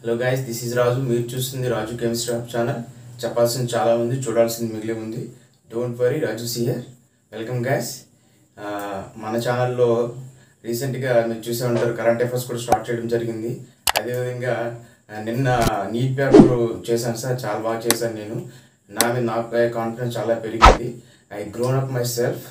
Hello guys this is Raju మీరు చూస్తుంది రాజు chemistry of channel చెప్పాల్సింది చాలా ఉంది చూడాల్సింది మిగిలి ఉంది డోంట్ వరీ రాజు సియర్ వెల్కమ్ గైస్ మన ఛానల్లో రీసెంట్గా మీరు చూసే ఉంటారు కరెంట్ అఫైర్స్ కూడా స్టార్ట్ చేయడం జరిగింది అదేవిధంగా ఆ, నిన్న నీట్ పేపర్ చేశాను సార్ చాలా బాగా చేశాను నేను నా మీద నాకు కాన్ఫిడెన్స్ చాలా పెరిగింది I grown up my self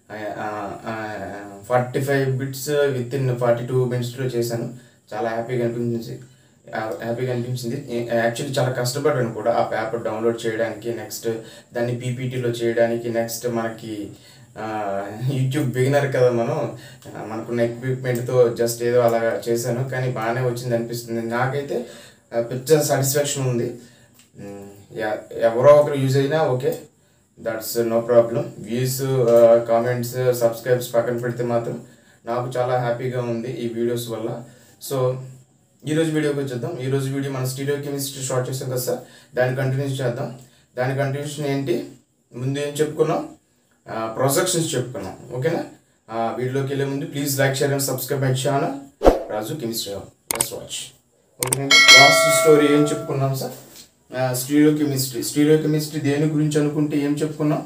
forty five bits within forty two మినిట్స్లో చేశాను చాలా హ్యాపీగా అనిపించింది హ్యాపీగా అనిపించింది యాక్చువల్లీ చాలా కష్టపడ్డాను కూడా ఆ పేపర్ డౌన్లోడ్ చేయడానికి నెక్స్ట్ దాన్ని పీపీటీలో చేయడానికి నెక్స్ట్ మనకి యూట్యూబ్ బిగినర్ కదా మనం ఆ, మనకున్న ఎక్విప్మెంట్తో జస్ట్ ఏదో అలా చేశాను కానీ బాగానే వచ్చింది అనిపిస్తుంది నాకైతే పిక్చర్ సాటిస్ఫాక్షన్ ఉంది మ్, ఎ- ఎవరో ఒకరు యూజ్ అయినా okay that's no problem views comments subscribes పక్కన పెడితే మాత్రం నాకు చాలా హ్యాపీగా ఉంది ఈ వీడియోస్ వల్ల సో ఈరోజు వీడియోకి వచ్చేద్దాం ఈరోజు వీడియో మన స్టీడియో కెమిస్ట్రీ స్టార్ట్ చేసాం కదా సార్ దాన్ని కంటిన్యూస్ చేద్దాం దాని కంటిన్యూషన్ ఏంటి ముందు ఏం చెప్పుకున్నాం ప్రొజెక్షన్స్ చెప్పుకున్నాం ఓకేనా ఆ, వీడియోకి వెళ్ళే ముందు please like share and subscribe my channel Raju chemistry just watch okay last story ఏం చెప్పుకున్నాం sir stereo chemistry stereo chemistry దేని గురించి అనుకుంటే ఏం చెప్పుకున్నాం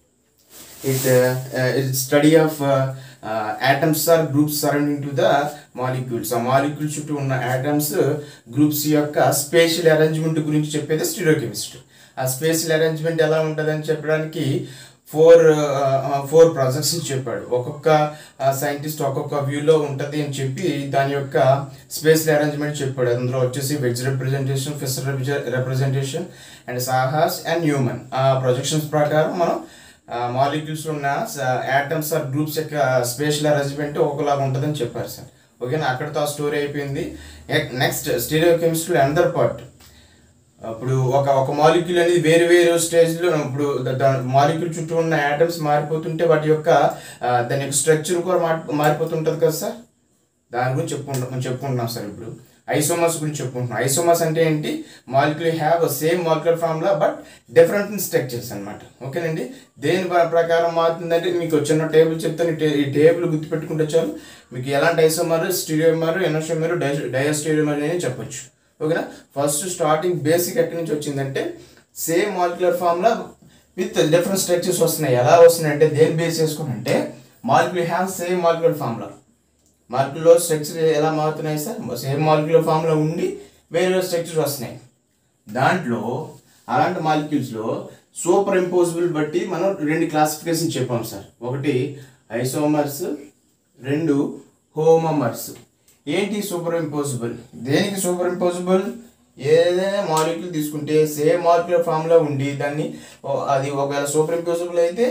it it study of atoms or groups surrounding to the molecules ఆ మాలిక్యూల్ చుట్టూ ఉన్న ఆటమ్స్ గ్రూప్స్ యొక్క స్పేషల్ అరేంజ్మెంట్ గురించి చెప్పేది స్టీరియోకెమిస్ట్రీ ఆ స్పేషల్ అరేంజ్మెంట్ ఎలా ఉంటుందని చెప్పడానికి ఫోర్ ఫోర్ ప్రాజెక్ట్స్ చెప్పాడు ఒక్కొక్క సైంటిస్ట్ ఒక్కొక్క వ్యూలో ఉంటుంది అని చెప్పి దాని యొక్క స్పేషల్ అరేంజ్మెంట్ చెప్పాడు అందులో వచ్చేసి wedge representation Fischer representation and సాహాస్ అండ్ హ్యూమన్ ఆ ప్రొజెక్షన్స్ ప్రకారం మనం మాలిక్యూల్స్ ఉన్న యాటమ్స్ ఆర్ గ్రూప్స్ యొక్క స్పేషల్ అరేంజ్మెంట్ ఒకలాగా ఉంటుందని చెప్పారు సార్ ఓకేనా అక్కడితో ఆ స్టోరీ అయిపోయింది next stereo chemistry under part అప్పుడు ఒక ఒక మాలిక్యూల్ అనేది వేరు వేరు స్టేజ్లో ఇప్పుడు మాలిక్యూల్ చుట్టూ ఉన్న యాటమ్స్ మారిపోతుంటే వాటి యొక్క ఆ, దాని యొక్క స్ట్రక్చర్ కూడా మారి మారిపోతుంటుంది కదా సార్ దాని గురించి చెప్పుకుంటాం చెప్పుకుంటున్నాం సార్ ఇప్పుడు ఐసోమర్స్ గురించి చెప్పుకుంటున్నాం ఐసోమర్స్ అంటే ఏంటి molecule have same molecular formula but different structures అనమాట ఓకేనండి దేని ప్ర- ప్రకారం మారుతుందంటే మీకు చిన్న టేబుల్ చెప్తాను ఈ టే- ఈ టేబుల్ గుర్తుపెట్టుకుంటే చాలు మీకు ఎలాంటి ఐసోమర్ స్టీరియోమర్ ఎనోషోమర్ డయోస్టీరియోమర్ అని చెప్పొచ్చు ఓకేనా ఫస్ట్ స్టార్టింగ్ బేసిక్ ఎక్కడి నుంచి వచ్చిందంటే same molecular formula with different structures వస్తున్నాయి ఎలా వస్తున్నాయి అంటే దేని బేస్ చేసుకుని అంటే molecule have same molecular formula మాలిక్యుల్లో స్ట్రక్చర్ ఎలా మారుతున్నాయి సార్ సేమ్ మాలిక్యులర్ ఫామ్లో ఉండి వేరే స్ట్రక్చర్స్ వస్తున్నాయి దాంట్లో అలాంటి మాలిక్యూల్స్లో సూపర్ ఇంపోజిబుల్ బట్టి మనం రెండు క్లాసిఫికేషన్ చెప్పాం సార్ ఒకటి ఐసోమర్స్ రెండు హోమమర్స్ ఏంటి సూపర్ ఇంపోజిబుల్ దేనికి సూపర్ ఇంపోజిబుల్ ఏదైనా మాలిక్యూల్ తీసుకుంటే సేమ్ మాలిక్యులర్ ఫామ్లో ఉండి దాన్ని ఓ- అది ఒకవేళ సూపర్ ఇంపోజిబుల్ అయితే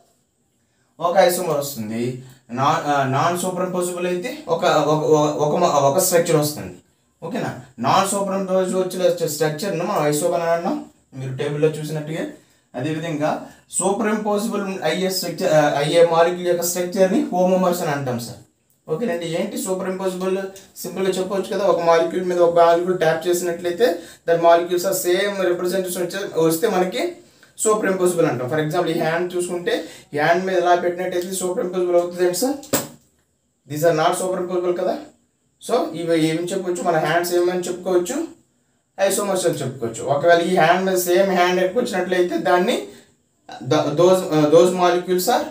ఒక ఐసోమర్ వస్తుంది నాన్ నాన్ సూపర్ ఇంపోజిబుల్ అయితే ఒక ఒక- ఒక ఒక- ఒక స్ట్రక్చర్ వస్తుంది ఓకేనా నాన్ సూపర్ ఇంపోజిబుల్ వచ్చిన స్ట్రక్చర్ను మనం ఐసోమర్ అని అన్నాం మీరు టేబుల్లో చూసినట్టుగా అదేవిధంగా సూపర్ ఇంపోజిబుల్ అయ్యే స్ట్రక్చర్ అయ్యే మాలిక్యూల్ యొక్క స్ట్రక్చర్ని హోమోమర్స్ అని అంటాం సార్ ఓకేనండి ఏంటి సూపర్ ఇంపోజిబుల్ సింపుల్గా చెప్పవచ్చు కదా ఒక మాలిక్యూల్ మీద ఒక మాలిక్యూల్ ట్యాప్ చేసినట్లయితే దాని మాలిక్యూల్స్ ఆ సేమ్ రిప్రజెంటేషన్ వచ్చే వస్తే మనకి సూపర్ ఇంపోజిబుల్ అంటాం ఫర్ ఎగ్జాంపుల్ ఈ హ్యాండ్ చూసుకుంటే ఈ హ్యాండ్ మీద ఎలా పెట్టినట్టయితే సూపర్ ఇంపోజిబుల్ అవుతుంది ఏంటి sir these are not superimposable కదా సో ఇవి ఏమి చెప్పొచ్చు మన హ్యాండ్స్ ఏమని చెప్పుకోవచ్చు ఐసోమర్స్ అని చెప్పుకోవచ్చు ఒకవేళ ఈ హ్యాండ్ మీద సేమ్ హ్యాండ్ ఎక్కువ వచ్చినట్లయితే దాన్ని those those molecules are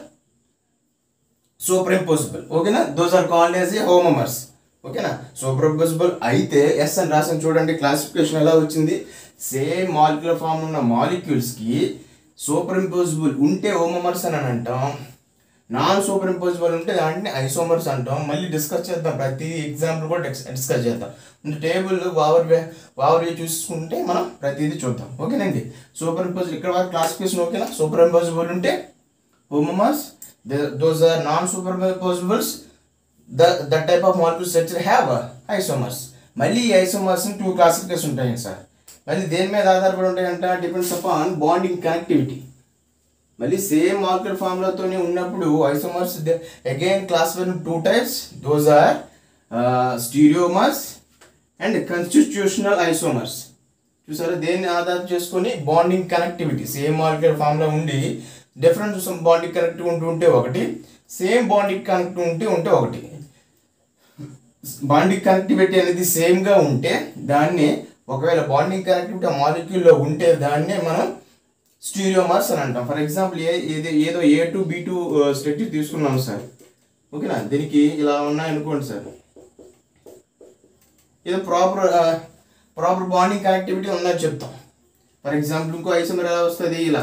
superimposable ఓకేనా those are called as a homomers ఓకేనా సూపర్ ఇంపోజిబుల్ అయితే ఎస్ అని రాసిన చూడండి క్లాసిఫికేషన్ ఎలా వచ్చింది సేమ్ మాలిక్యులర్ ఫామ్ ఉన్న మాలిక్యూల్స్కి సూపర్ ఇంపోజిబుల్ ఉంటే హోమమర్స్ అని అంటాం నాన్ సూపర్ ఇంపోజిబుల్ ఉంటే దాంట్ని ఐసోమర్స్ అంటాం మళ్ళీ డిస్కస్ చేద్దాం ప్రతి ఎగ్జాంపుల్ కూడా డిస్- డిస్కస్ చేద్దాం టేబుల్ వావర్ వే వావర్ వే చూసుకుంటే మనం ప్రతిదీ చూద్దాం ఓకేనండి సూపర్ ఇంపోజిబుల్ ఇక్కడ వరకు క్లాసిఫికేషన్ ఓకేనా సూపర్ ఇంపోజిబుల్ ఉంటే homomers the, those are non-superimposables the that type of molecule structure have uh, isomers మళ్ళీ ఈ ఐసోమర్స్ టూ క్లాసిఫికేషన్ ఉంటాయి సార్ మళ్ళీ దేని మీద ఆధారపడి ఉంటాయంట డిపెండ్స్ అపాన్ బాండింగ్ కనెక్టివిటీ మళ్ళీ సేమ్ మాలిక్యులర్ ఫార్ములాతోనే ఉన్నప్పుడు isomers again classified two types those are stereomers and constitutional isomers చూసారా దేన్ని ఆధారం చేసుకొని బాండింగ్ కనెక్టివిటీ సేమ్ మాలిక్యులర్ ఫామ్లో ఉండి డిఫరెంట్ బాండింగ్ కనెక్టివ్ ఉంటూ ఉంటే ఒకటి సేమ్ బాండింగ్ కనెక్ట్ ఉంటే ఉంటే ఒకటి బాండింగ్ కనెక్టివిటీ అనేది సేమ్గా ఉంటే దాన్ని ఒకవేళ బాండింగ్ కనెక్టివిటీ ఆ మాలిక్యూల్లో ఉంటే దాన్నే మనం స్టీరియోమర్స్ అని అంటాం ఫర్ ఎగ్జాంపుల్ ఏ ఏదో ఏదో A to B two structure తీసుకున్నాం సార్ ఓకేనా దీనికి ఇలా ఉన్నాయనుకోండి సార్ ఇది ప్రాపర్ ప్రాపర్ బాండింగ్ కనెక్టివిటీ ఉన్నది చెప్తాం ఫర్ ఎగ్జాంపుల్ ఇంకో ఐసోమర్ ఎలా వస్తుంది ఇలా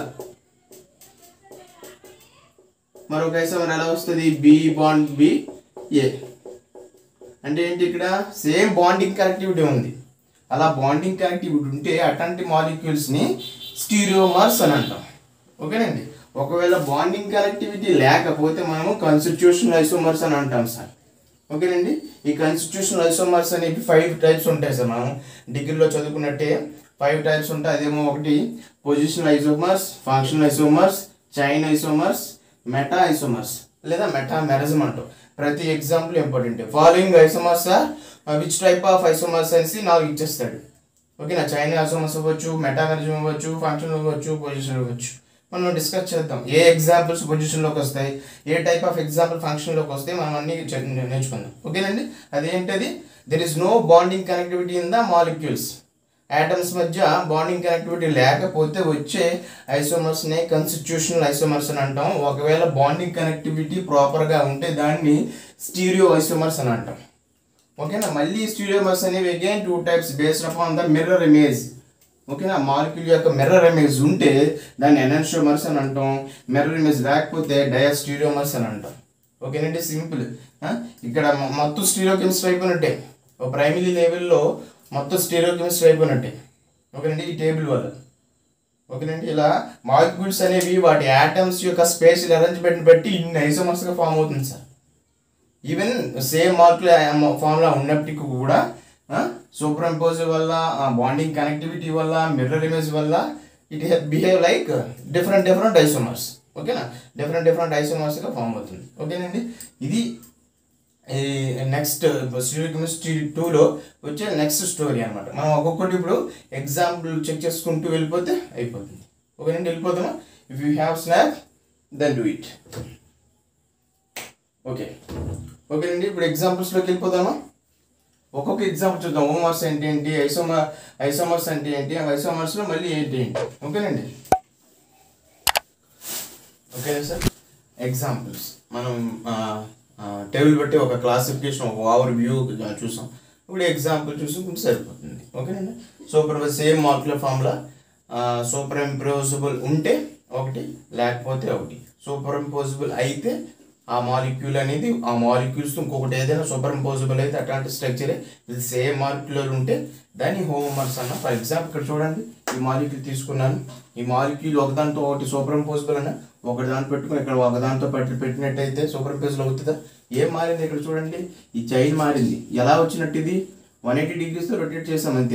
మరొక ఐసోమర్ ఎలా వస్తుంది బి బాండ్ బి ఏ అంటే ఏంటి ఇక్కడ సేమ్ బాండింగ్ కనెక్టివిటీ ఉంది అలా బాండింగ్ కనెక్టివిటీ ఉంటే అట్లాంటి మాలిక్యూల్స్ని స్టీరియోమర్స్ అని అంటాం ఓకేనండి ఒకవేళ బాండింగ్ కనెక్టివిటీ లేకపోతే మనము కాన్స్టిట్యూషనల్ ఐసోమర్స్ అని అంటాం సార్ ఓకేనండి ఈ కాన్స్టిట్యూషనల్ ఐసోమర్స్ అనేవి ఫైవ్ టైప్స్ ఉంటాయి సార్ మనం డిగ్రీలో చదువుకున్నట్టే ఫైవ్ టైప్స్ ఉంటాయి అదేమో ఒకటి positional isomers functional isomers chain isomers meta isomers లేదా మెటా మెరజం అంటాం ప్రతి example important following isomers are which type of isomers అనేసి నాలుగు ఇచ్చేస్తాడు ఓకేనా చైనా ఐసోమర్స్ ఇవ్వచ్చు మెటా మెరజం ఇవ్వచ్చు ఫంక్షన్ ఇవ్వచ్చు పొజిషన్ ఇవ్వచ్చు మనం డిస్కస్ చేద్దాం ఏ ఎగ్జాంపుల్స్ పొజిషన్లోకి వస్తాయి ఏ టైప్ ఆఫ్ ఎగ్జాంపుల్ ఫంక్షన్లోకి వస్తాయి మనం అన్ని చే- నేర్చుకుందాం ఓకేనండి అదేంటది there is no bonding connectivity in the molecules atoms మధ్య బాండింగ్ కనెక్టివిటీ లేకపోతే వచ్చే ఐసోమర్స్ని కన్స్టిట్యూషనల్ ఐసోమర్స్ అని అంటాం ఒకవేళ బాండింగ్ కనెక్టివిటీ ప్రాపర్గా ఉంటే దాన్ని స్టీరియో ఐసోమర్స్ అని అంటాం ఓకేనా మళ్ళీ స్టీరియోమర్స్ అనేవి again two types based upon the mirror image ఓకేనా మాలిక్యూల్ యొక్క మిర్రర్ ఇమేజ్ ఉంటే దాన్ని ఎనెన్షియోమర్స్ అని అంటాం మిర్రర్ ఇమేజ్ లేకపోతే డయాస్టీరియోమర్స్ అని అంటాం ఓకేనండి సింపుల్ ఇక్కడ మొ- మొత్తం స్టీరియో కెమిస్ట్రీ అయిపోయినట్టే ఒక ప్రైమరీ లెవెల్లో మొత్తం స్టీరియో కెమిస్ట్రీ అయిపోయినట్టే ఓకేనండి ఈ టేబుల్ వల్ల ఓకేనండి ఇలా మాలిక్యూల్స్ అనేవి వాటి యాటమ్స్ యొక్క స్పేషల్ అరేంజ్మెంట్ బట్టి ఇన్ని ఐసోమర్స్గా ఫామ్ అవుతుంది sir even same molecular formula ఉన్నప్పటికీ కూడా సూపర్ ఇంపోజ్ వల్ల బాండింగ్ కనెక్టివిటీ వల్ల మిర్రర్ ఇమేజ్ వల్ల it behave like different different isomers ఓకేనా డిఫరెంట్ డిఫరెంట్ ఐసోమర్స్గా ఫామ్ అవుతుంది ఓకేనండి ఇది నెక్స్ట్ కెమిస్ట్రీ టూలో వచ్చే నెక్స్ట్ స్టోరీ అనమాట మనం ఒక్కొక్కటి ఇప్పుడు ఎగ్జాంపుల్ చెక్ చేసుకుంటూ వెళ్ళిపోతే అయిపోతుంది ఓకేనండి వెళ్ళిపోతామా if you have snap then do it okay ఓకేనండి ఇప్పుడు ఎగ్జాంపుల్స్లోకి వెళ్ళిపోదామా ఒక్కొక్క ఎగ్జాంపుల్ చూద్దాం ఓమర్స్ అంటే ఏంటి ఐసోమర్ ఐసోమర్స్ అంటే ఏంటి ఆ ఐసోమర్స్లో మళ్ళీ ఏంటి ఏంటి ఓకేనండి ఓకేనా సార్ ఎగ్జాంపుల్స్ మనం టేబుల్ బట్టి ఒక క్లాసిఫికేషన్ ఒక ఓవర్ వ్యూ చూసాం ఇప్పుడు ఎగ్జాంపుల్ చూసుకుంటే సరిపోతుంది ఓకేనండి super same molecular formula superimposable ఉంటే ఒకటి లేకపోతే ఒకటి సూపర్ ఇంపోజిబుల్ అయితే ఆ మాలిక్యూల్ అనేది ఆ మాలిక్యూల్స్ ఇంకొకటి ఏదైనా సూపర్ ఇంపోజిబుల్ అయితే అట్లాంటి స్ట్రక్చరే ఇది సేమ్ మాలిక్యులర్ ఉంటే దాన్ని హోమర్స్ అన్న ఫర్ ఎగ్జాంపుల్ ఇక్కడ చూడండి ఈ మాలిక్యూల్ తీసుకున్నాను ఈ మాలిక్యూల్ ఒకదాంతో ఒకటి సూపర్ ఇంపోజిబుల్ అన్న ఒకటి దాంట్లో పెట్టుకుని ఇక్కడ ఒకదాంతో పట్టి పెట్టినట్టయితే సూపర్ ఇంపోజిబుల్ అవుతుందా ఏం మారింది ఇక్కడ చూడండి ఈ చైన్ మారింది ఎలా వచ్చినట్టు ఇది వన్ ఎయిటీ డిగ్రీస్తో రొటేట్ చేసాం అంతే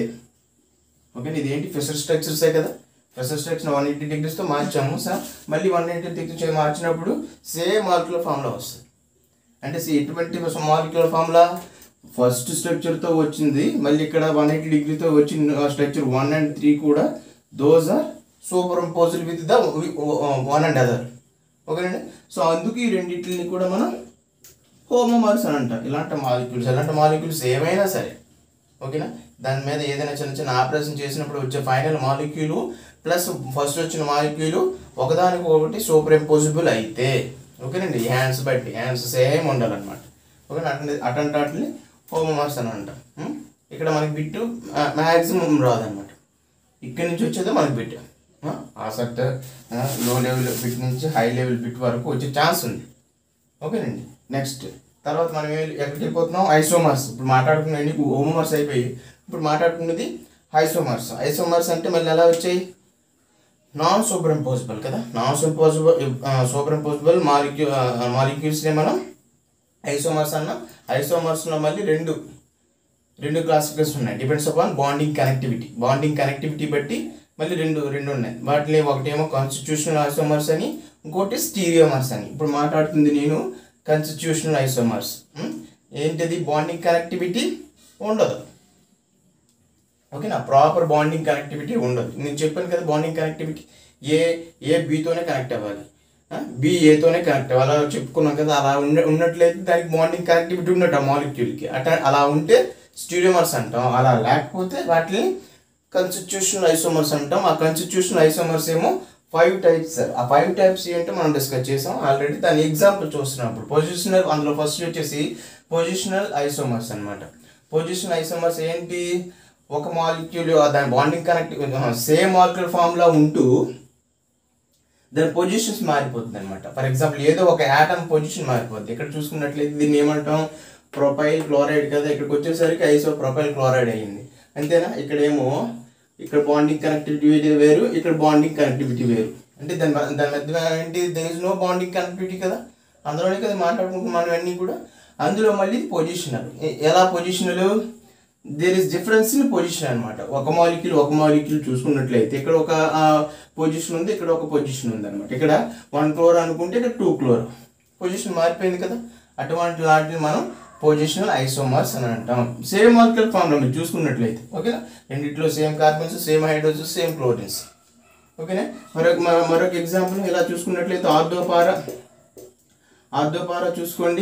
ఓకే ఇది ఏంటి ఫెసర్ స్ట్రక్చర్సే కదా ఫెసర్ స్ట్రక్చర్ వన్ ఎయిటీ డిగ్రీస్తో మార్చాము సార్ మళ్ళీ వన్ ఎయిటీ డిగ్రీ మార్చినప్పుడు సేమ్ మాలిక్యులర్ ఫామ్లో వస్తుంది అంటే see, ఎటువంటి మాలిక్యులర్ ఫామ్లా ఫస్ట్ స్ట్రక్చర్తో వచ్చింది మళ్ళీ ఇక్కడ వన్ ఎయిటీ డిగ్రీతో వచ్చిన స్ట్రక్చర్ వన్ అండ్ త్రీ కూడా those are super imposed with the one and other ఓకేనండి సో అందుకు ఈ రెండింటిని కూడా మనం హోమోమర్స్ అని అంటాం ఇలాంటి మాలిక్యూల్స్ ఇలాంటి మాలిక్యూల్స్ ఏమైనా సరే ఓకేనా దాని మీద ఏదైనా చిన్న చిన్న ఆపరేషన్ చేసినప్పుడు వచ్చే ఫైనల్ మాలిక్యూలు ప్లస్ ఫస్ట్ వచ్చిన మాలిక్యూలు ఒకదానికి ఒకటి సూపర్ ఇంపోజిబుల్ అయితే ఓకేనండి హ్యాండ్స్ బట్టి హ్యాండ్స్ సేమ్ ఉండాలన్నమాట ఓకేనా అటువంటి అటువంటి వాటిని హోమోమర్స్ అని అంటాం ఉం? ఇక్కడ మనకి బిట్టు మ్యాక్సిమం రాదన్నమాట ఇక్కడి నుంచి వచ్చేదే మనకి బిట్ ఆసక్త లో లెవెల్ బిట్ నుంచి హై లెవెల్ బిట్ వరకు వచ్చే ఛాన్స్ ఉంది ఓకేనండి నెక్స్ట్ తర్వాత మనం ఏ- ఎక్కడికి వెళ్ళిపోతున్నాం ఐసోమర్స్ ఇప్పుడు మాట్లాడుకున్నది హోమోమర్స్ అయిపోయి ఇప్పుడు మాట్లాడుకున్నది ఐసోమర్స్ ఐసోమర్స్ అంటే మళ్ళీ ఎలా వచ్చాయి నాన్ సూపర్ ఇంపోజిబుల్ కదా నాన్ సూపర్ సూపర్ ఇంపోజిబుల్ మాలిక్యూ మాలిక్యూల్స్ని మనం ఐసోమర్స్ అన్నాం ఐసోమర్స్లో మళ్ళీ రెండు రెండు క్లాసిఫికేషన్ ఉన్నాయి depends upon bonding connectivity bonding connectivity బట్టి మళ్ళీ రెండు రెండు ఉన్నాయి వాటిని ఒకటేమో కాన్స్టిట్యూషనల్ ఐసోమర్స్ అని ఇంకోటి స్టీరియోమర్స్ అని ఇప్పుడు మాట్లాడుతుంది నేను కాన్స్టిట్యూషనల్ ఐసోమర్స్ ఏంటిది బాండింగ్ కనెక్టివిటీ ఉండదు ఓకేనా ప్రాపర్ బాండింగ్ కనెక్టివిటీ ఉండదు నేను చెప్పాను కదా బాండింగ్ కనెక్టివిటీ ఏ ఏ బీతోనే కనెక్ట్ అవ్వాలి బి ఏతోనే కనెక్ట్ అవ్వాలి అలా చెప్పుకున్నాం కదా అలా ఉన్న ఉన్నట్లయితే దానికి బాండింగ్ కనెక్టివిటీ ఉన్నట్టు ఆ మాలిక్యూల్కి అట్లా అలా ఉంటే స్టీరియోమర్స్ అంటాం అలా లేకపోతే వాటిని కన్స్టిట్యూషనల్ ఐసోమర్స్ అంటాం ఆ కన్స్టిట్యూషనల్ ఐసోమర్స్ ఏమో ఫైవ్ టైప్స్ సార్ ఆ ఫైవ్ టైప్స్ ఏంటో మనం డిస్కస్ చేసాం ఆల్రెడీ దాని ఎగ్జాంపుల్ చూస్తున్నప్పుడు పొజిషనల్ అందులో ఫస్ట్ వచ్చేసి పొజిషనల్ ఐసోమర్స్ అన్నమాట పొజిషనల్ ఐసోమర్స్ ఏంటి ఒక మాలిక్యూల్ దాని బాండింగ్ కనెక్ట్ సేమ్ మాలిక్యూల్ ఫామ్లో ఉంటూ దాని పొజిషన్స్ మారిపోతుంది అనమాట ఫర్ ఎగ్జాంపుల్ ఏదో ఒక యాటమ్ పొజిషన్ మారిపోద్ది ఇక్కడ చూసుకున్నట్లయితే దీన్ని ఏమంటాం ప్రొపైల్ క్లోరైడ్ కదా ఇక్కడికి వచ్చేసరికి ఐసో ప్రొపైల్ క్లోరైడ్ అయ్యింది అంతేనా ఇక్కడేమో ఇక్కడ బాండింగ్ కనెక్టివిటీ వేరు ఇక్కడ బాండింగ్ కనెక్టివిటీ వేరు అంటే దాని మ- దాని మధ్య ఏంటి there is no bonding connectivity కదా అందులోనే కదా మాట్లాడుకుంటున్నాం మనం అన్నీ కూడా అందులో మళ్ళీ పొజిషనల్ ఎలా positional there is difference in position అనమాట ఒక మాలిక్యూల్ ఒక మాలిక్యూల్ చూసుకున్నట్లయితే ఇక్కడ ఒక పొజిషన్ ఉంది ఇక్కడ ఒక పొజిషన్ ఉంది అనమాట ఇక్కడ వన్ క్లోర్ అనుకుంటే ఇక్కడ టూ క్లోర్ పొజిషన్ మారిపోయింది కదా అటువంటి వాటిని మనం పొజిషనల్ ఐసోమర్స్ అని అంటాం సేమ్ మాలిక్యూల్ ఫామ్లో మీరు చూసుకున్నట్లయితే ఓకేనా రెండిట్లో same carbons same hydrogens same chlorines ఓకేనా మరొక మ- మరొక ఎగ్జాంపుల్ ఇలా చూసుకున్నట్లయితే ఆర్థోపారా ఆర్థోపారా చూసుకోండి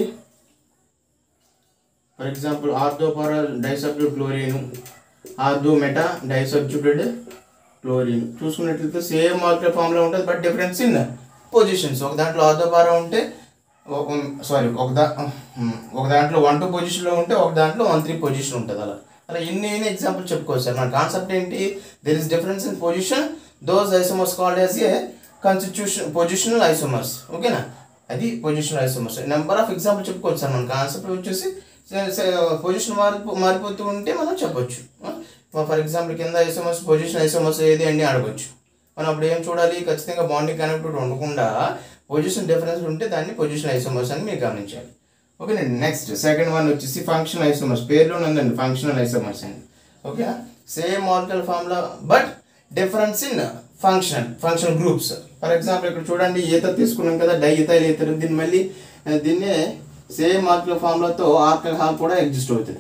for example ortho para disubstituted chlorine ortho meta disubstituted chlorine చూసుకున్నట్లయితే సేమ్ మాలిక్యులర్ ఫామ్లో ఉంటుంది బట్ డిఫరెన్స్ ఇన్ పొజిషన్స్ ఒక దాంట్లో ఆర్థోపారా ఉంటే సారీ ఒక దా ఉమ్, ఒక దాంట్లో వన్ టూ పొజిషన్లో ఉంటే ఒక దాంట్లో వన్ త్రీ పొజిషన్ ఉంటుంది అలా అలా ఎన్ని ఎన్ని ఎగ్జాంపుల్ చెప్పుకోవచ్చు సార్ మన కాన్సెప్ట్ ఏంటి there is difference in position those isomers called as a constitution positional isomers ఓకేనా అది positional isomers number of example చెప్పుకోవచ్చు సార్ మన కాన్సెప్ట్ వచ్చేసి పొజిషన్ మారిపో మారిపోతూ ఉంటే మనం చెప్పొచ్చు ఫర్ ఎగ్జాంపుల్ కింద ఐసోమర్స్ పొజిషన్ ఐసోమర్స్ ఏది అని అడగొచ్చు మనం అప్పుడు ఏం చూడాలి ఖచ్చితంగా బాండింగ్ కనెక్టివిటీ ఉండకుండా పొజిషన్ డిఫరెన్స్ ఉంటే దాన్ని పొజిషన్ ఐసోమర్స్ అని మీరు గమనించాలి ఓకేనండి నెక్స్ట్ సెకండ్ వన్ వచ్చేసి ఫంక్షనల్ ఐసోమర్స్ పేరులోనే ఉందండి ఫంక్షనల్ ఐసోమర్స్ అని ఓకేనా same molecular formula but difference in function function groups for example ఇక్కడ చూడండి ఈత తీసుకున్నాం కదా డై ఈథైల్ ఈథర్ దీన్ని మళ్ళీ ఆ, దీన్నే సేమ్ మాలికల్ ఫార్ములాతో ఆల్కహాల్ కూడా ఎగ్జిస్ట్ అవుతుంది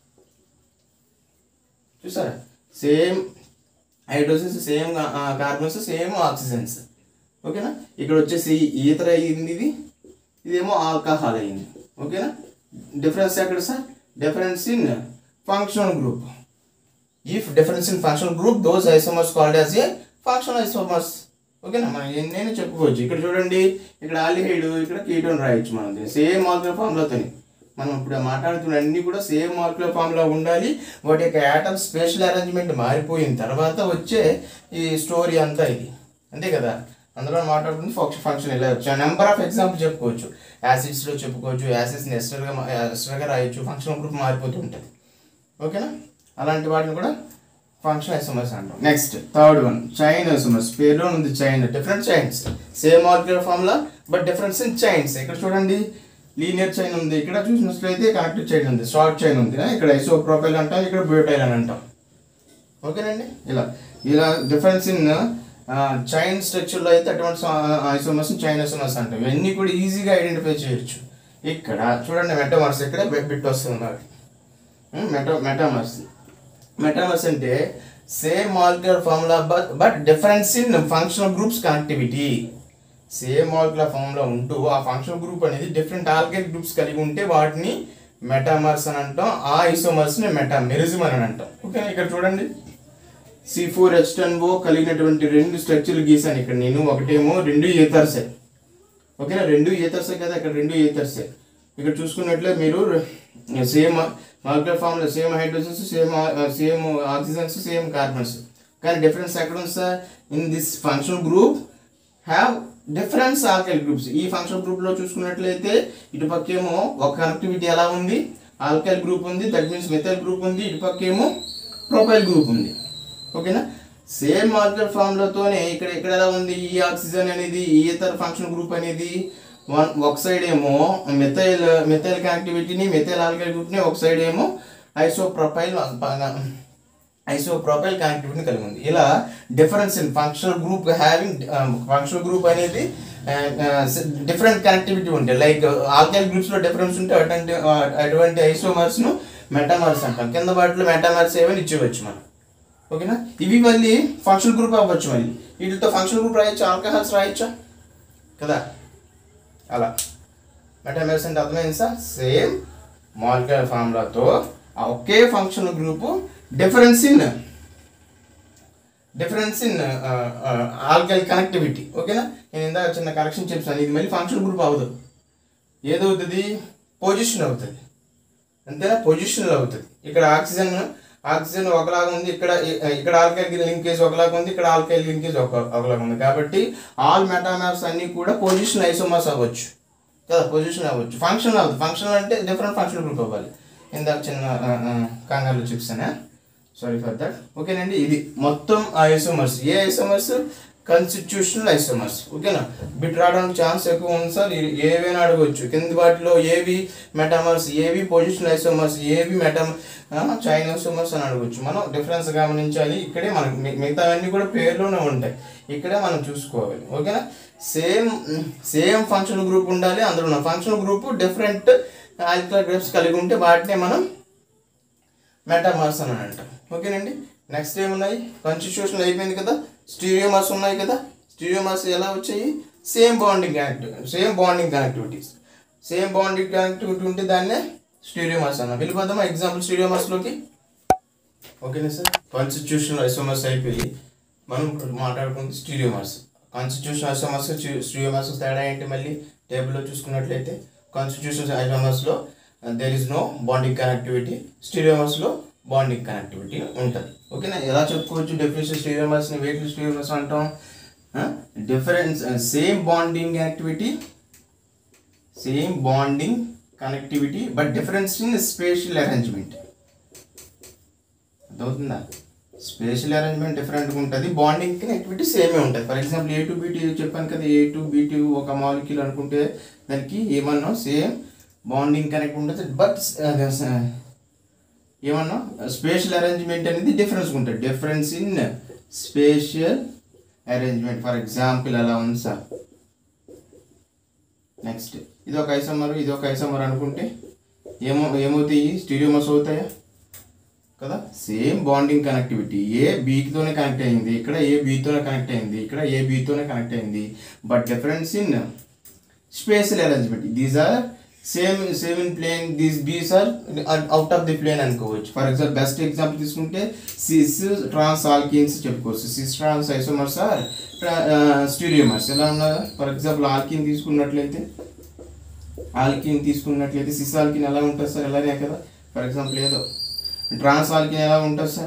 చూసారా same hydrogens same carbons same oxygens ఓకేనా ఇక్కడ వచ్చేసి ఈథర్ అయ్యింది ఇది ఇదేమో ఆల్కహాల్ అయ్యింది ఓకేనా డిఫరెన్స్ ఎక్కడ sir difference in functional group if difference in functional group those isomers called as a functional isomers ఓకేనా మనం ఎన్నైనా చెప్పుకోవచ్చు ఇక్కడ చూడండి ఇక్కడ ఆలిహైడ్ ఇక్కడ కీటోన్ రాయొచ్చు మనం సేమ్ మాలిక్యులర్ ఫార్ములాతో మనం ఇప్పుడు మాట్లాడుతున్న అన్ని కూడా సేమ్ మాలిక్యులర్ ఫార్ములా ఉండాలి వాటి యొక్క యాటమ్ స్పేషల్ అరేంజ్మెంట్ మారిపోయిన తర్వాత వచ్చే ఈ స్టోరీ అంతా ఇది అంతే కదా అందులో మాట్లాడుతుంది ఫంక్షన్ ఫంక్షన్ ఇలా వచ్చి నెంబర్ ఆఫ్ ఎగ్జాంపుల్ చెప్పుకోవచ్చు యాసిడ్స్లో చెప్పుకోవచ్చు యాసిడ్స్ని ఎస్టర్గా ఎస్టర్గా రాయొచ్చు ఫంక్షన్ గ్రూప్ మారిపోతూ ఉంటుంది ఓకేనా అలాంటి వాటిని కూడా ఫంక్షన్ ఐసోమర్స్ అంటాం next third one chain isomers పేరులో ఉంది chain different chains same molecular formula but difference in chains ఇక్కడ చూడండి లీనియర్ చైన్ ఉంది ఇక్కడ చూసినట్లయితే కనెక్టివ్ చైన్ ఉంది షార్ట్ చైన్ ఉంది ఇక్కడ ఐసో ప్రొపైల్ అంటాం ఇక్కడ బ్యూటైల్ అని అంటాం ఓకేనండి ఇలా ఇలా డిఫరెన్స్ ఇన్ చైన్ స్ట్రక్చర్లో అయితే అటువంటి ఐసోమర్స్ చైన్ ఐసోమర్స్ అంటాం ఇవన్నీ కూడా ఈజీగా ఐడెంటిఫై చేయొచ్చు ఇక్కడ చూడండి మెటమర్స్ ఇక్కడ బిట్ వస్తుంది మనకి మెటా మెటామర్స్ మెటామర్స్ అంటే same molecular formula but but difference in functional groups connectivity same molecular formula ఉంటూ ఆ ఫంక్షనల్ గ్రూప్ అనేది డిఫరెంట్ ఆల్కైల్ గ్రూప్స్ కలిగి ఉంటే వాటిని మెటామర్స్ అని అంటాం ఆ ఐసోమర్స్ని మెటామెరిజం అని అంటాం ఓకే ఇక్కడ చూడండి C four H ten O కలిగినటువంటి రెండు స్ట్రక్చర్లు గీసాను ఇక్కడ నేను ఒకటేమో రెండు ఈథర్సే ఓకేనా రెండు ఈథర్సే కదా ఇక్కడ రెండు ఈథర్సే ఇక్కడ చూసుకున్నట్లే మీరు same molecular formula same hydrogens same same oxygens same carbons కానీ డిఫరెన్స్ ఎక్కడ ఉంది sir in this function group have difference alkyl groups ఈ ఫంక్షన్ గ్రూప్లో చూసుకున్నట్లయితే ఇటు పక్కేమో ఒక కనెక్టివిటీ ఎలా ఉంది ఆల్కైల్ గ్రూప్ ఉంది దట్ మీన్స్ మెథైల్ గ్రూప్ ఉంది ఇటు పక్కేమో ప్రొపైల్ గ్రూప్ ఉంది ఓకేనా సేమ్ మాలిక్యులర్ ఫార్ములాతోనే ఇక్కడ ఇక్కడ ఎలా ఉంది ఈ ఆక్సిజన్ అనేది ఈ ఇతర ఫంక్షన్ గ్రూప్ అనేది వన్ ఒక సైడ్ ఏమో మెథైల్ మెథైల్ కనెక్టివిటీని మెథైల్ ఆల్కైల్ గ్రూప్ని ఒక సైడ్ ఏమో ఐసోప్రొపైల్ ఐసోప్రొపైల్ కనెక్టివిటీని కలిగి ఉంది ఇలా difference in functional group having functional group అనేది డిఫరెంట్ కనెక్టివిటీ ఉంటాయి లైక్ ఆల్కైల్ గ్రూప్స్లో డిఫరెన్స్ ఉంటే అటువంటి అటువంటి ఐసోమర్స్ను మెటామర్స్ అంటాం కింద వాటిలో మెటామర్స్ ఏమైనా ఇచ్చేవచ్చు మనం ఓకేనా ఇవి మళ్ళీ ఫంక్షన్ గ్రూప్ అవ్వచ్చు మళ్ళీ వీటితో ఫంక్షన్ గ్రూప్ రాయొచ్చు ఆల్కహాల్స్ రాయొచ్చా కదా అలా మెటామెర్స్ అంటే అర్థమైంది సార్ సేమ్ మాలిక్యులర్ ఫార్ములాతో ఆ ఒకే function group difference in difference in alkyl connectivity ఓకేనా నేను ఇందాక చిన్న కరెక్షన్ చెప్పాను ఇది మళ్ళీ ఫంక్షన్ గ్రూప్ అవ్వదు ఏదవుతుంది పొజిషన్ అవుతుంది అంతేనా పొజిషన్లో అవుతుంది ఇక్కడ ఆక్సిజన్ ఆక్సిజన్ ఒకలాగా ఉంది ఇక్కడ ఇక్కడ ఆల్కైల్ లింకేజ్ ఒకలాగా ఉంది ఇక్కడ ఆల్కైల్ లింకేజ్ ఒక ఒకలాగా ఉంది కాబట్టి ఆల్ మెటామాప్స్ అన్నీ కూడా పొజిషన్ ఐసోమర్స్ అవ్వచ్చు కదా పొజిషన్ అవ్వచ్చు ఫంక్షన్ అవ్వదు ఫంక్షన్ అంటే డిఫరెంట్ ఫంక్షన్ గ్రూప్ అవ్వాలి ఇందాక చిన్న కంగారులో చూపిస్తానా సారీ ఫర్ దట్ ఓకేనండి ఇది మొత్తం isomers a isomers constitutional isomers ఓకేనా బిట్ రావడానికి ఛాన్స్ ఎక్కువ ఉంది సార్ ఇది ఏవైనా అడగవచ్చు కింది వాటిలో ఏవి మెటామర్స్ ఏవి పొజిషన్ ఐసోమర్స్ ఏవి మెటా చైన్ ఐసోమర్స్ అని అడగవచ్చు మనం డిఫరెన్స్ గమనించాలి ఇక్కడే మనకు మి- మిగతావన్నీ కూడా పేర్లోనే ఉంటాయి ఇక్కడే మనం చూసుకోవాలి ఓకేనా సేమ్ సేమ్ ఫంక్షన్ గ్రూప్ ఉండాలి అందులో ఉన్న function group different alkyl groups కలిగి ఉంటే వాటినే మనం మెటామార్స్ అని అంటాం ఓకేనండి నెక్స్ట్ ఏమున్నాయి కాన్స్టిట్యూషన్ అయిపోయింది కదా స్టీరియోమార్స్ ఉన్నాయి కదా స్టీరియోమార్స్ ఎలా వచ్చాయి same bonding connectivity same bonding connectivities same bonding connectivity ఉంటే దాన్నే స్టీరియోమార్స్ అన్నాం వెళ్ళిపోదామా ఎగ్జాంపుల్ స్టీరియోమార్స్లోకి ఓకేనా సార్ కాన్స్టిట్యూషన్ ఐసోమర్స్ అయిపోయి మనం ఇప్పుడు మాట్లాడుకుంది స్టీరియోమార్స్ కాన్స్టిట్యూషన్ ఐసోమర్స్ స్టీరియోమార్స్ తేడా ఏంటి మళ్ళీ టేబుల్లో చూసుకున్నట్లయితే కాన్స్టిట్యూషన్ ఐసోమర్స్లో there is no bonding connectivity స్టీరియోమర్స్లో బాండింగ్ కనెక్టివిటీ ఉంటుంది ఓకేనా ఎలా చెప్పుకోవచ్చు డెఫినేషన్ స్టీరియోమర్స్ని వెయిట్ స్టీరియోమర్స్ అంటాం difference same bonding activity same bonding connectivity but difference in spatial arrangement అర్థమవుతుందా స్పేషల్ అరేంజ్మెంట్ డిఫరెంట్గా ఉంటుంది బాండింగ్ కనెక్టివిటీ సేమే ఉంటుంది for example A to BT చెప్పాను కదా ఏ టు బీటీ ఒక మాలిక్యూల్ అనుకుంటే దానికి ఏమన్నా సేమ్ బాండింగ్ కనెక్ట్ ఉంటుంది బట్ ఏమన్నా స్పేషల్ అరేంజ్మెంట్ అనేది డిఫరెన్స్ ఉంటుంది difference in spatial arrangement for example అలా ఉంది సార్ నెక్స్ట్ ఇది ఒక ఐసమర్ ఇది ఒక ఐసమర్ అనుకుంటే ఏమో ఏమవుతాయి స్టీరియోమర్స్ అవుతాయా కదా సేమ్ బాండింగ్ కనెక్టివిటీ ఏ బీతోనే కనెక్ట్ అయింది ఇక్కడ ఏ బీతోనే కనెక్ట్ అయింది ఇక్కడ ఏ బీతోనే కనెక్ట్ అయింది but difference in spatial arrangement these are same same in plane these Bs are out of the plane అనుకోవచ్చు ఫర్ ఎగ్జాంపుల్ బెస్ట్ ఎగ్జాంపుల్ తీసుకుంటే సిస్ ట్రాన్స్ ఆల్కిన్స్ చెప్పుకోవచ్చు cis trans isomers are stereomers ఎలా ఉన్నారు for example alkene తీసుకున్నట్లయితే alkene తీసుకున్నట్లయితే cis alkene ఎలా ఉంటుంది sir ఎలానే కదా ఫర్ ఎగ్జాంపుల్ ఏదో ట్రాన్స్ ఆల్కిన్ ఎలా ఉంటుంది సార్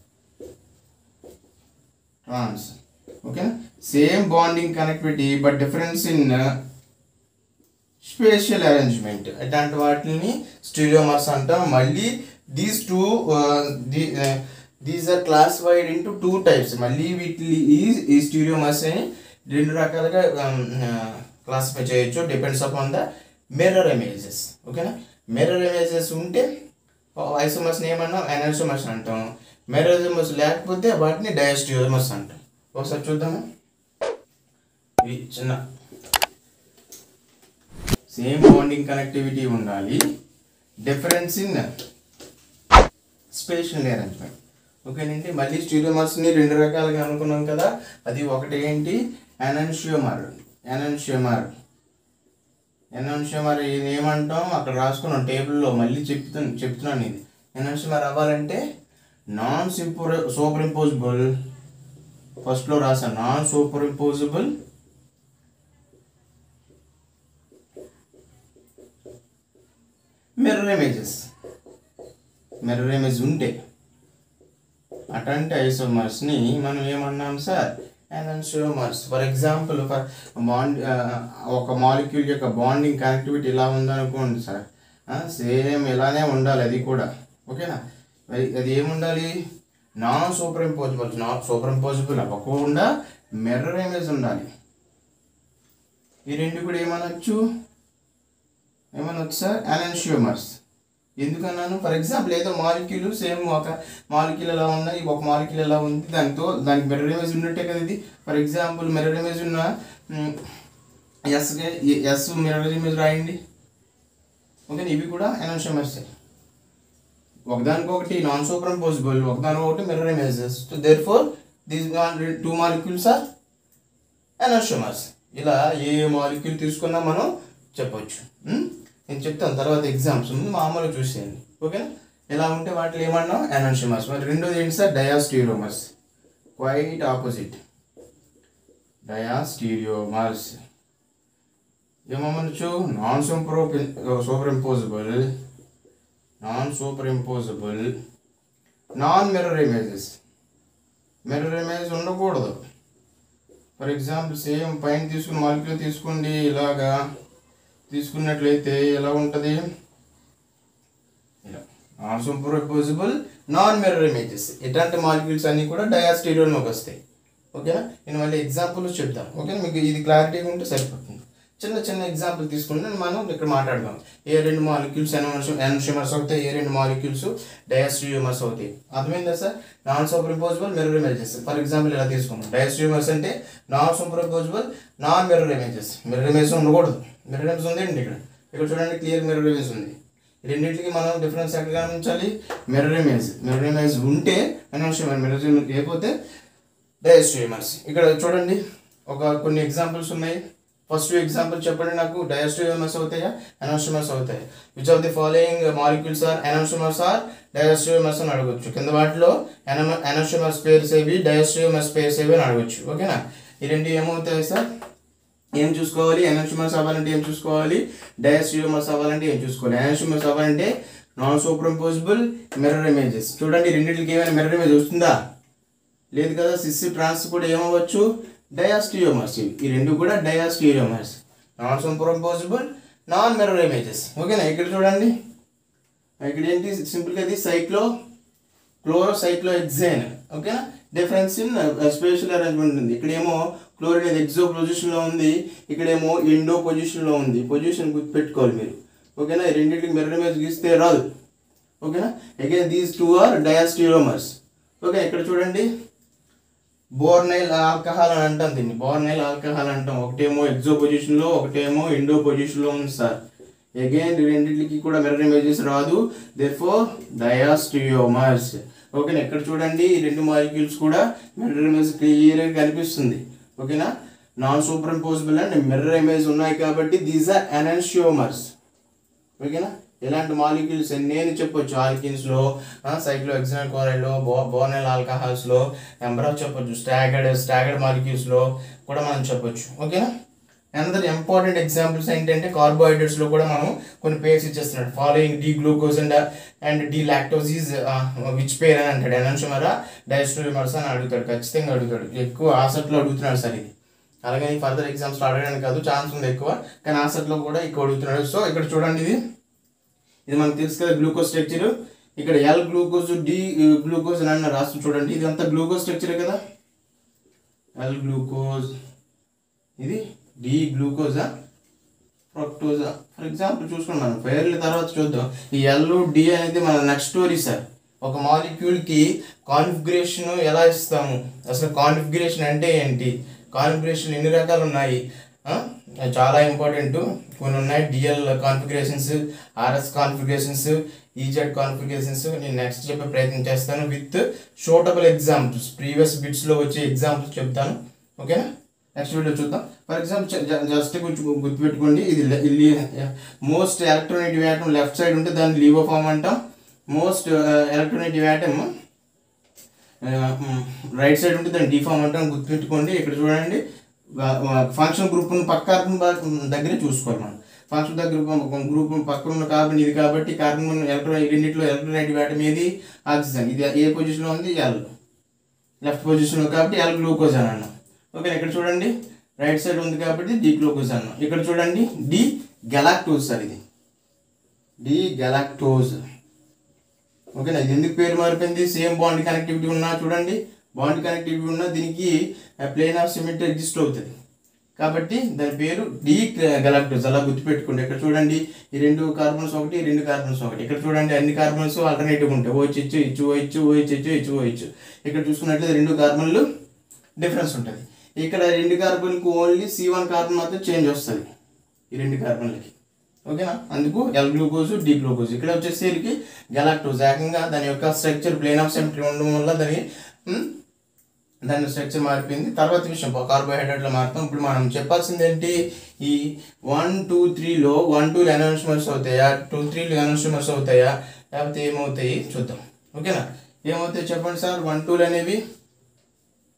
ట్రాన్స్ ఓకేనా same bonding connectivity but difference in spatial arrangement ఇట్లాంటి వాటిని స్టీరియోమర్స్ అంటాం మళ్ళీ these two these are classified into two types మళ్ళీ వీటిని ఈ ఈ స్టీరియోమర్స్ అని రెండు రకాలుగా క్లాసిఫై చేయొచ్చు depends upon the mirror images ఓకేనా మిర్రర్ ఇమేజెస్ ఉంటే ఐసోమర్స్ని ఏమన్నా ఎనర్సోమర్స్ అంటాం మెరోజోమర్స్ లేకపోతే వాటిని డయాస్టియోమర్స్ అంటాం ఒకసారి చూద్దాము ఇవి చిన్న సేమ్ బాండింగ్ కనెక్టివిటీ ఉండాలి డిఫరెన్స్ ఇన్ స్పేషల్ అరేంజ్మెంట్ ఓకేనండి మళ్ళీ స్టీరియోమర్స్ని రెండు రకాలుగా అనుకున్నాం కదా అది ఒకటి ఏంటి ఎనన్షియోమర్ ఎనన్షియోమర్ ఎనన్షియోమర్ ఇది ఏమంటాం అక్కడ రాసుకున్నాం టేబుల్లో మళ్ళీ చెప్తాను చెప్తున్నాను ఇది ఎనన్షియోమర్ అవ్వాలంటే నాన్ సూపర్ సూపర్ ఇంపోజిబుల్ ఫస్ట్లో రాసాను non superimposable mirror images mirror image ఉంటే అటువంటి ఐసోమర్స్ని మనం ఏమన్నాం sir enantiomers for example for bond ఒక మాలిక్యూల్ యొక్క బాండింగ్ కనెక్టివిటీ ఇలా ఉందనుకోండి సార్ సేమ్ ఇలానే ఉండాలి అది కూడా ఓకేనా మరి అది ఏముండాలి non superimposable non superimposable అవ్వకుండా మిర్రర్ ఇమేజ్ ఉండాలి ఈ రెండు కూడా ఏమనొచ్చు ఏమనొచ్చు సార్ అనెన్షియోమర్స్ ఎందుకన్నాను ఫర్ ఎగ్జాంపుల్ ఏదో మాలిక్యూల్ సేమ్ ఒక మాలిక్యూల్ ఎలా ఉన్నాయి ఒక మాలిక్యూల్ ఎలా ఉంది దాంతో దానికి మిర్రర్ ఇమేజ్ ఉన్నట్టే కదా ఇది ఫర్ ఎగ్జాంపుల్ మిర్రర్ ఇమేజ్ ఉన్న ఎస్ ఎస్ మిర్రర్ ఇమేజ్ రాయండి ఓకే ఇవి కూడా ఎనోషమర్స్ ఒకదానికొకటి నాన్ సూపర్ ఇంపోజిబుల్ ఒకదానికొకటి mirror images therefore these two molecules are enantiomers ఇలా ఏ మాలిక్యూల్ తీసుకున్నా మనం చెప్పొచ్చు ఉం? నేను చెప్తాను తర్వాత ఎగ్జామ్స్ ముందు మామూలుగా చూసేయండి ఓకేనా ఇలా ఉంటే వాటిలో ఏమన్నాం ఎనోషమర్స్ మరి రెండోది ఏంటి sir diastereomers quite opposite diastereomers ఏమనొచ్చు non super superimposable non superimposable non mirror images mirror image ఉండకూడదు ఫర్ ఎగ్జాంపుల్ సేమ్ పైన తీసుకుని మాలిక్యూల్ తీసుకోండి ఇలాగా తీసుకున్నట్లయితే ఎలా ఉంటుంది ఇలా non superimposable non mirror images ఇట్లాంటి మాలిక్యూల్స్ అన్నీ కూడా డయాస్టీరియోలోకి వస్తాయి ఓకేనా నేను మళ్ళీ ఎగ్జాంపుల్ చెప్తాను ఓకేనా మీకు ఇది క్లారిటీగా ఉంటే సరిపోతుంది చిన్న చిన్న ఎగ్జాంపుల్ తీసుకుంటే మనం ఇక్కడ మాట్లాడదాం ఏ రెండు మాలిక్యూల్స్ ఎన్షిమర్స్ అవుతాయి ఏ రెండు మాలిక్యూల్స్ డయాస్ట్రియోమర్స్ అవుతాయి అర్థమైందా sir non superimposable mirror images for example ఇలా తీసుకున్నాం డయాస్ట్రియోమర్స్ అంటే non superimposable non mirror images mirror image ఉండకూడదు మిర్రర్ ఇమేజ్ ఉందండి ఇక్కడ ఇక్కడ చూడండి క్లియర్ మిర్రర్ ఇమేజ్ ఉంది ఈ రెండింటికి మనం డిఫరెన్స్ ఎక్కడ గమనించాలి మిర్రర్ ఇమేజ్ మిర్రర్ ఇమేజ్ ఉంటే ఎన్షిమర్ మిర్రర్ ఇమేజ్ లేకపోతే డయాస్ట్రియోమర్స్ ఇక్కడ చూడండి ఒక కొన్ని ఎగ్జాంపుల్స్ ఉన్నాయి ఫస్ట్ ఎగ్జాంపుల్ చెప్పండి నాకు డయాస్ట్రియోమర్స్ అవుతాయా ఎనాస్ట్రోమర్స్ అవుతాయి which of the following molecules are enantiomers or diastereomers అని అడగొచ్చు కింద వాటిలో ఎనాస్ట్రోమర్స్ పేర్స్ ఏవి డయాస్ట్రియోమర్స్ పేర్స్ ఏవి అని అడగొచ్చు ఓకేనా ఈ రెండు ఏమవుతాయి సార్ ఏం చూసుకోవాలి ఎనాస్ట్రోమర్స్ అవ్వాలంటే ఏం చూసుకోవాలి డయాస్ట్రియోమర్స్ అవ్వాలంటే ఏం చూసుకోవాలి ఎనాస్ట్రోమర్స్ అవ్వాలంటే non superimposable mirror images చూడండి రెండింటికి ఏమైనా మిర్రర్ ఇమేజ్ వస్తుందా లేదు కదా సిస్ ట్రాన్స్ కూడా ఏమవ్వచ్చు డయాస్టియోమర్స్ ఇవి ఈ రెండు కూడా diastereomers non superimposable non mirror images ఓకేనా ఇక్కడ చూడండి ఇక్కడ ఏంటి సింపుల్గా ఇది సైక్లో క్లోరో సైక్లో ఎగ్జైన్ ఓకేనా డిఫరెన్స్ ఇన్ స్పేషల్ అరేంజ్మెంట్ ఉంది ఇక్కడేమో క్లోరిన్ అనేది ఎగ్జో పొజిషన్లో ఉంది ఇక్కడేమో ఎండో పొజిషన్లో ఉంది పొజిషన్ గుర్తుపెట్టుకోవాలి మీరు ఓకేనా ఈ రెండింటికి మిర్రర్ ఇమేజ్ గీస్తే రాదు ఓకేనా again these two are diastereomers okay ఇక్కడ చూడండి బోర్నైల్ ఆల్కహాల్ అని అంటాం దీన్ని బోర్నైల్ ఆల్కహాల్ అంటాం ఒకటేమో ఎగ్జో పొజిషన్లో ఒకటేమో ఇండో పొజిషన్లో ఉంది సార్ అగైన్ రెండింటికి కూడా మిర్రర్ ఇమేజెస్ రాదు దేర్ ఫోర్ డయాస్టియోమర్స్ ఓకేనా ఇక్కడ చూడండి ఈ రెండు మాలిక్యూల్స్ కూడా మిర్రర్ ఇమేజ్ క్లియర్గా కనిపిస్తుంది ఓకేనా non superimposable and mirror image ఉన్నాయి కాబట్టి దీస్ ఆర్ ఎనెన్షియోమర్స్ ఓకేనా ఇలాంటి మాలిక్యూల్స్ నేను చెప్పొచ్చు ఆల్కిన్స్లో సైక్లో ఎగ్జాన్ కోరైల్లో బో బోర్నెల్ ఆల్కహాల్స్లో నెంబర్ ఆఫ్ చెప్పొచ్చు స్టాగర్డ్ స్టాగర్డ్ మాలిక్యూల్స్లో కూడా మనం చెప్పొచ్చు ఓకేనా అనదర్ ఇంపార్టెంట్ ఎగ్జాంపుల్స్ ఏంటంటే కార్బోహైడ్రేట్స్లో కూడా మనం కొన్ని పేర్స్ ఇచ్చేస్తున్నాడు following D glucose and and D lactose is which pair అని అంటాడు ఎనన్షమరా డైస్ట్రోమర్స్ అని అడుగుతాడు ఖచ్చితంగా అడుగుతాడు ఎక్కువ ఆసక్తిలో అడుగుతున్నాడు సార్ ఇది అలాగే ఫర్దర్ ఎగ్జామ్స్లో అడగడానికి కాదు ఛాన్స్ ఉంది ఎక్కువ కానీ ఆసక్తిలో కూడా ఎక్కువ అడుగుతున్నాడు సో ఇక్కడ చూడండి ఇది ఇది మనకు తెలుసు కదా గ్లూకోజ్ స్ట్రక్చర్ ఇక్కడ ఎల్ గ్లూకోజ్ డి గ్లూకోజ్ అని అన్న రాష్ట్రం చూడండి ఇది అంతా గ్లూకోజ్ స్ట్రక్చరే కదా ఎల్ గ్లూకోజ్ ఇది డి గ్లూకోజా ఫ్రక్టోజా ఫర్ ఎగ్జాంపుల్ చూసుకున్నాను పేర్ల తర్వాత చూద్దాం ఈ ఎల్ డి అనేది మన నెక్స్ట్ స్టోరీ సార్ ఒక మాలిక్యూల్కి కాన్ఫిగరేషన్ ఎలా ఇస్తాము అసలు కాన్ఫిగరేషన్ అంటే ఏంటి కాన్ఫిగరేషన్ ఎన్ని రకాలు ఉన్నాయి ఆ? అది చాలా ఇంపార్టెంట్ కొన్ని ఉన్నాయి DL configurations RS configurations EZ configurations నేను నెక్స్ట్ చెప్పే ప్రయత్నం చేస్తాను విత్ షోటబుల్ ఎగ్జాంపుల్స్ ప్రీవియస్ బిట్స్లో వచ్చే ఎగ్జాంపుల్స్ చెప్తాను ఓకేనా నెక్స్ట్ వీడియో చూద్దాం ఫర్ ఎగ్జాంపుల్ జస్ట్ కొంచెం గుర్తుపెట్టుకోండి ఇది most electronic atom left side ఉంటే దాన్ని లీవో ఫామ్ అంటాం most electronic atom right side ఉంటే దాన్ని డిఫామ్ అంటాం గుర్తుపెట్టుకోండి ఇక్కడ చూడండి ఫంక్షన్ గ్రూప్ పక్క కార్బన్ దగ్గరే చూసుకోవాలి మనం ఫంక్షన్ దగ్గర గ్రూప్ పక్కన ఉన్న కార్బన్ ఇది కాబట్టి కార్బన్ ఎలక్ట్రో రెండింటిలో ఎలక్ట్రోనైట్ వ్యాటమ్ ఏది ఆక్సిజన్ ఇది ఏ పొజిషన్లో ఉంది ఎల్ లెఫ్ట్ పొజిషన్లో కాబట్టి ఎల్ గ్లూకోజ్ అని అన్నాం ఓకే ఇక్కడ చూడండి రైట్ సైడ్ ఉంది కాబట్టి డి గ్లూకోజ్ అన్నాం ఇక్కడ చూడండి డి గెలాక్టోజ్ సార్ ఇది డి గెలాక్టోజ్ ఓకేనా ఇది ఎందుకు పేరు మారిపోయింది సేమ్ బాండ్ కనెక్టివిటీ ఉన్నా చూడండి బాండ్ కనెక్టివిటీ ఉన్నా దీనికి ప్లేన్ ఆఫ్ సిమెట్రీ ఎగ్జిస్ట్ అవుతుంది కాబట్టి దాని పేరు డి గెలాక్టోజ్ అలా గుర్తుపెట్టుకోండి ఇక్కడ చూడండి ఈ రెండు కార్బన్స్ ఒకటి ఈ రెండు కార్బన్స్ ఒకటి ఇక్కడ చూడండి అన్ని కార్బన్స్ ఆల్టర్నేటివ్ ఉంటాయి ఓ ఇచ్చు ఇచ్చు ఇచ్చు ఓ ఇచ్చు ఓ ఇచ్చు ఇచ్చు ఇచ్చు ఓ ఇచ్చు ఇక్కడ చూసుకున్నట్లయితే రెండు కార్బన్లు డిఫరెన్స్ ఉంటుంది ఇక్కడ రెండు కార్బన్కి ఓన్లీ సి వన్ కార్బన్ మాత్రం చేంజ్ వస్తుంది ఈ రెండు కార్బన్లకి ఓకేనా అందుకు ఎల్ గ్లూకోజ్ డి గ్లూకోజ్ ఇక్కడ వచ్చేసరికి గెలాక్టోజ్ ఏకంగా దాని యొక్క స్ట్రక్చర్ ప్లేన్ ఆఫ్ సెంట్రీ ఉండడం వల్ల దాని ఉమ్, దాని స్ట్రక్చర్ మారిపోయింది తర్వాత విషయం కార్బోహైడ్రేట్లో మారుతాం ఇప్పుడు మనం చెప్పాల్సింది ఏంటి ఈ వన్ టూ త్రీలో వన్ టూ ఎనౌన్స్మెంట్స్ అవుతాయా టూ త్రీలో ఎనౌన్స్మెంట్స్ అవుతాయా లేకపోతే ఏమవుతాయి చూద్దాం ఓకేనా ఏమవుతాయి చెప్పండి సార్ వన్ టూలు అనేవి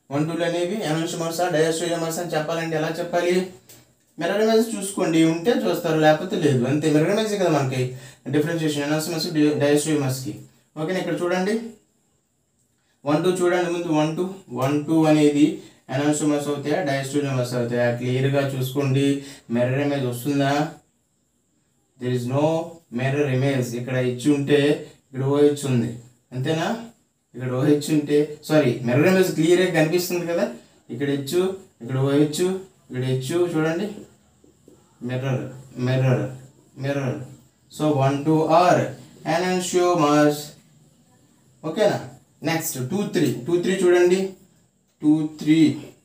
వన్ టూలు అనేవి ఎనోన్షమర్స్ డయాస్టోజమర్స్ అని చెప్పాలంటే ఎలా చెప్పాలి మిర్రర్ ఇమేజ్ చూసుకోండి ఉంటే చూస్తారు లేకపోతే లేదు అంతే మిర్రర్ ఇమేజ్ కదా మనకి డిఫరెన్షియేషన్ ఎనోన్షమర్స్ డయాస్టోజమర్స్కి ఓకేనా ఇక్కడ చూడండి వన్ టూ చూడండి ముందు వన్ టూ వన్ టూ అనేది ఎనాన్సోమస్ అవుతాయా డయాస్టోజమస్ అవుతాయా క్లియర్గా చూసుకోండి మిర్రర్ ఇమేజ్ వస్తుందా there is no mirror image ఇక్కడ ఇచ్చి ఉంటే ఇక్కడ ఓహెచ్ ఉంది అంతేనా ఇక్కడ ఓహెచ్ ఉంటే సారీ మిర్రర్ ఇమేజ్ క్లియర్గా కనిపిస్తుంది కదా ఇక్కడ హెచ్ ఇక్కడ ఓహెచ్ ఇక్కడ హెచ్ చూడండి mirror mirror mirror so one two are enantiomers ఓకేనా next two three two three చూడండి టూ త్రీ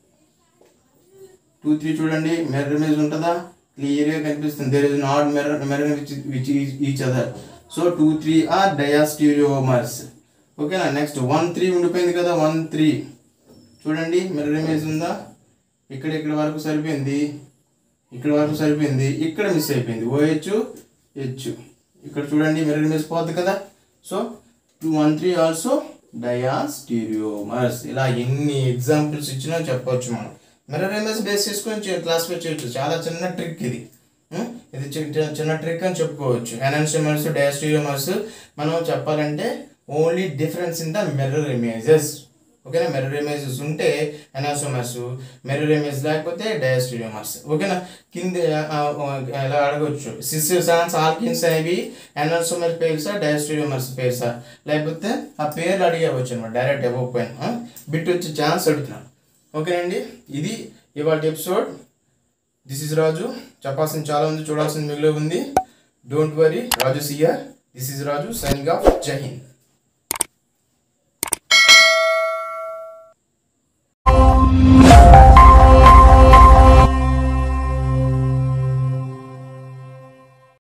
టూ త్రీ చూడండి మిర్రర్ ఇమేజ్ ఉంటుందా క్లియర్గా కనిపిస్తుంది there is not mirror mirror which which each other so two three are diastereomers ఓకేనా next one three ఉండిపోయింది కదా one three చూడండి మిర్రర్ ఇమేజ్ ఉందా ఇక్కడ ఇక్కడ వరకు సరిపోయింది ఇక్కడ వరకు సరిపోయింది ఇక్కడ మిస్ అయిపోయింది ఓహెచ్ హెచ్ ఇక్కడ చూడండి మిర్రర్ ఇమేజ్ పోద్ది కదా so two one three also diastereomers ఇలా ఎన్ని ఎగ్జాంపుల్స్ ఇచ్చినా చెప్పొచ్చు మనం మిర్రర్ ఇమేజ్ బేస్ చేసుకొని క్లాసిఫై చేయొచ్చు చాలా చిన్న ట్రిక్ ఇది ఉం? ఇది చి- చి- చిన్న ట్రిక్ అని చెప్పుకోవచ్చు ఎనాన్షియమర్స్ డయాస్టీరియోమర్స్ మనం చెప్పాలంటే only difference in the mirror images ఓకేనా మిర్రర్ ఇమేజెస్ ఉంటే ఎనాసోమర్స్ మిర్రర్ ఇమేజ్ లేకపోతే డయాస్టీరియోమర్స్ ఓకేనా కింద ఆ, ఆ, ఎలా అడగవచ్చు సిస్సాన్స్ ఆల్కిన్స్ అనేవి ఎనాసోమర్ పేర్సా డయాస్టీరియోమర్స్ పేర్సా లేకపోతే ఆ పేర్లు అడిగవచ్చు అనమాట డైరెక్ట్ ఇవ్వకపోయినా బిట్ వచ్చే ఛాన్స్ అడుగుతున్నాను ఓకేనండి ఇది ఇవాళ ఎపిసోడ్ దిస్ ఇస్ రాజు చెప్పాల్సింది చాలా ఉంది చూడాల్సింది మిగిలి ఉంది don't worry Raju sir this is Raju signing off Jai Hind